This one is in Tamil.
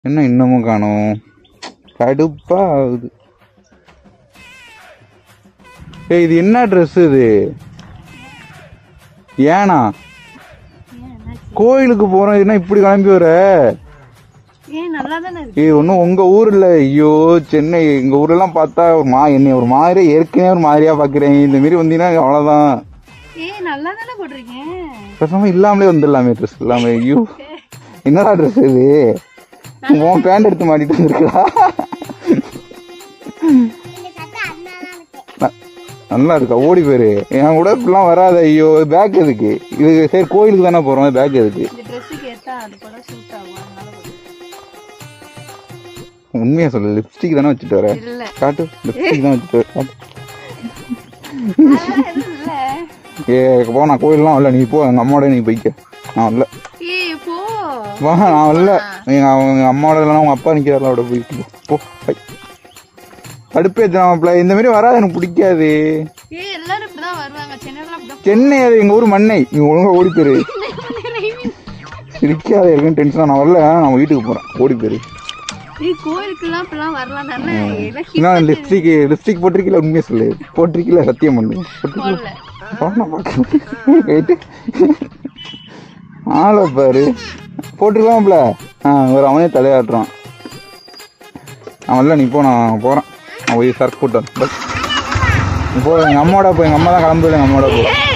என்ன இன்னமும் காணும் கடுப்பா ஆகுது ஏய் இது என்ன ட்ரெஸ் இது ஏனா கோயிலுக்கு போறோம் என்ன இப்படி கிளம்பி வர ஏன் நல்லா தானே இருக்கு ஏய் ஒன்றும் உங்க ஊர்ல ஐயோ சென்னை எங்க ஊர்லாம் பார்த்தா ஒரு மா என்னை ஒரு மாதிரி ஏற்கனவே ஒரு மாதிரியா பாக்குறேன் இந்த மாரி வந்தீங்கன்னா அவ்வளவுதான் ஏய் நல்லா தானே போட்டிருக்கேன் பேசாம இல்லாமலே வந்துடலாமே ட்ரெஸ் இல்லாம ஐயோ என்னடா ட்ரெஸ் இது உன் பேண்ட் எடுத்து மாட்டிட்டு வந்திருக்கா ந- நல்லா இருக்கா ஓடி போயிரு என் கூட இப்படிலாம் வராத ஐயோ பேக் எதுக்கு இது சரி கோயிலுக்கு தானே போறோம் பேக் எதுக்கு இந்த ட்ரெஸ்ஸுக்கு ஏத்தா அது கூட சூட் ஆகும் அதனால போட்டிருக்கேன். உண்மையா சொல்லு லிப்ஸ்டிக் தானே வச்சுட்டு வர இல்ல காட்டு லிப்ஸ்டிக் தான் வச்சுட்டு வர காட்டு அதெல்லாம் எதுவும் இல்ல ஏ போ நான் கோயிலெலாம் வரல நீ போ எங்க அம்மாவோட நீ போய்க்க நான் வரல ஏய் போ வா நான் வரல எங்க அவங்க அம்மாவோட இல்லைனா உங்க அப்பா நிக்கிறாருல அவட போயிட்டு போ. போ பை கடுப்பே மாப்பிள்ள இந்த மாதிரி வராது எனக்கு பிடிக்காது ஏய் எல்லாரும் இப்படிதான் வருவாங்க சென்னையில அப்படிதான் சென்னை அது எங்க ஊர் மண்ணை நீ ஒழுங்கா ஓடி போயிரு சிரிக்காத இருக்குன்னு டென்ஷனா நான் வரல நான் வீட்டுக்கு போறேன் ஓடி போயிரு ஏய் கோயிலுக்குலாம் இப்படிலாம் வரலாம் தானே எல்லாம் hit என்ன லிப்ஸ்டிக் லிப்ஸ்டிக் போட்டிருக்கீல உண்மையா சொல்லு போட்டிருக்கீல சத்தியம் பண்ணு போட்டிருக்கீல போடல போன பார்க்க கேட்டு ஆளை பாரு போட்டிருக்கலாம்ல ஆ ஒரு அவனே தலையாட்டுறான் அவன்ல நீ போ நான் போறேன் நான் போய் சரக்கு போட்டு வரேன். பை. நீ போ எங்க அம்மாவோட போ எங்க அம்மா தான் கிளம்புது எங்க அம்மாவோட போ